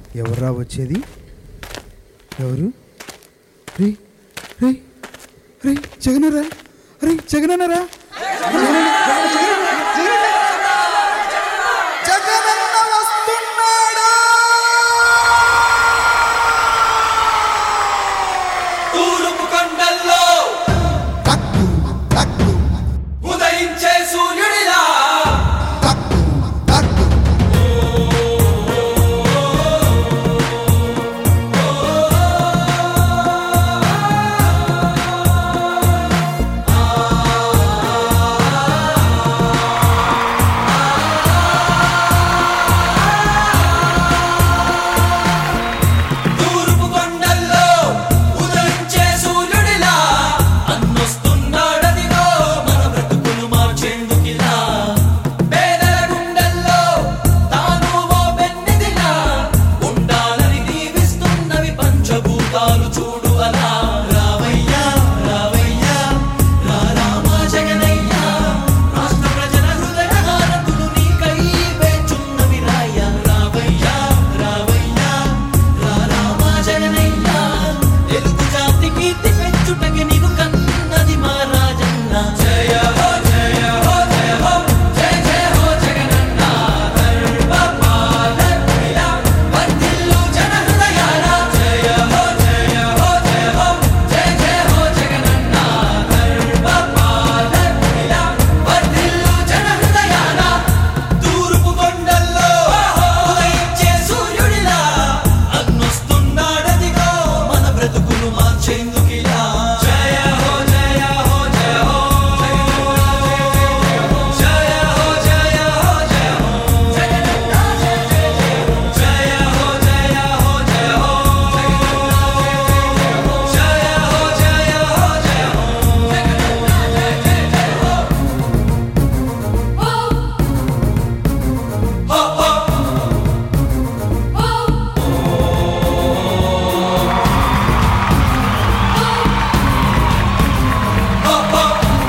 ఎవర్రా వచ్చేది ఎవరు రే రే రే జగనరా రే జగనరా జగనన్న వస్తున్నాడు తూర్పు కొండల్లో టక్కు టక్కు ఉదయించే సూర్యుడిలా టక్కు టక్కు తూర్పు కొండల్లో ఉదయించే సూర్యుడిలా అన్నొస్తున్నాడదిగో మన బ్రతుకులు మార్చేందుకిలా పేదల గుండెల్లో తాను ఓ పెన్నిదిలా ఉండాలని దీవిస్తున్నవి పంచభూతాలు చూడు అలా రావయ్యా రావయ్యా రా రామా జగనయ్యా రాష్ట్ర ప్రజల హృదయ హారతులు నీకై వేచున్నవి రాయ రావయ్యా రావయ్యా రా రామా జగనయ్యా తెలుగు జాతి కీర్తి పెంచుటకి నీకు కన్నది మా రాజన్న జయ హో జయ హో జయ హో జయ జయ హో జగనన్న ధర్మ పాలకుడిలా వర్ధిల్లు జన హృదయాల జయ హో జయ హో జయ హో జయ జయ హో జగనన్న ధర్మ పాలకుడిలా వర్ధిల్లు జన హృదయాల తూర్పు కొండల్లో ఉదయించే సూర్యుడిలా అన్నొస్తున్నాడదిగో మన బ్రతుకులు మార్చేందుకిలా జయ హో జయ హో జయ హో జయ హో జయ హో జయ హో జగనన్న జయ జయ జయ హో జయ హో జయ హో జయ హో జయ హో జయ హో జగనన్న జయ జయ జయ హో హో హో హో హో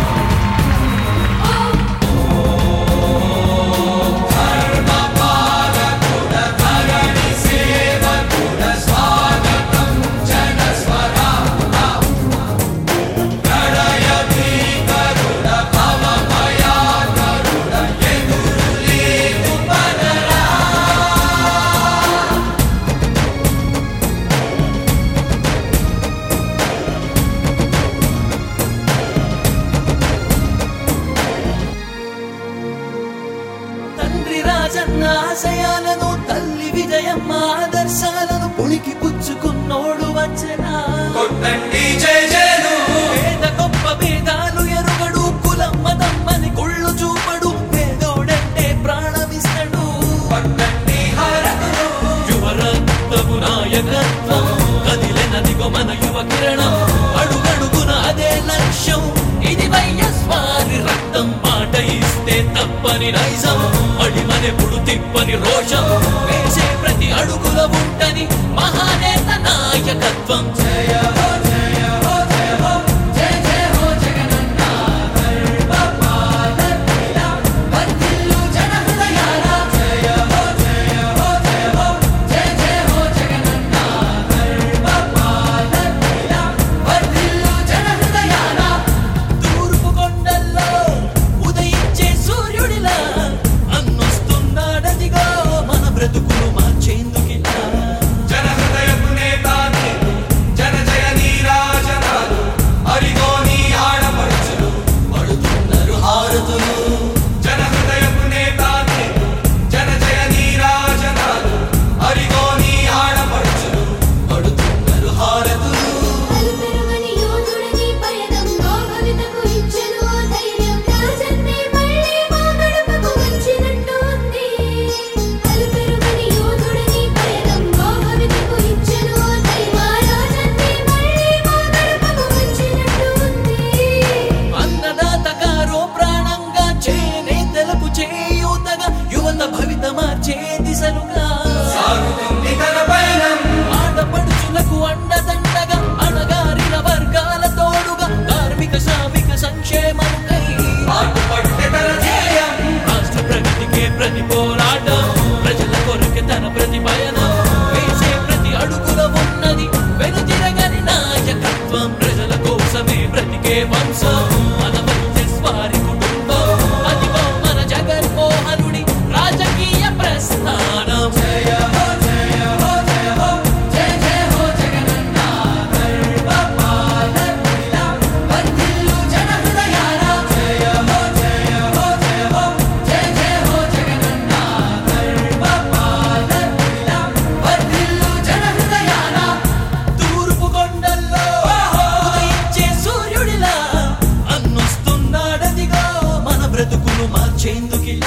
తండ్రి రాజన్న ఆశయాలను తల్లి విజయమ్మ ఆదర్శాలను పుణికి పుచ్చుకున్నోడు వచ్చనా కొట్టండి జయ జయలు పేద గొప్ప భేదాలు ఎరుగడు కులం మతమ్మని కుళ్ళు చూపడు పేదోడంటే ప్రాణమిస్తడు పట్టండి హారతులు యువరక్తము నాయకత్వం కదిలినదిగో మన యువ కిరణం అడుగడుగున అదే లక్ష్యం ఇది వైఎస్వారి రక్తం మాట ఇస్తే తప్పని నైజం అడిమనెప్పుడు తిప్పని రోషం వేసే ప్రతి అడుగుల ఉంటని మహానేత నాయకత్వం జయ హో జయ హో జయ హో జయ జయ హో జగనన్న ధర్మ పాలకుడిలా వర్ధిల్లు జన హృదయాల జయ హో జయ హో జయ హో జయ జయ హో జగనన్న ధర్మ పాలకుడిలా వర్ధిల్లు జన హృదయాల తూర్పు కొండల్లో ఉదయించే సూర్యుడిలా అన్నొస్తున్నాడదిగో మన బ్రతుకులు మార్చేందుకిలా జన హృదయపు నేత నీకు జన జయ నీ బ్రతుకును మార్చేందుకిలా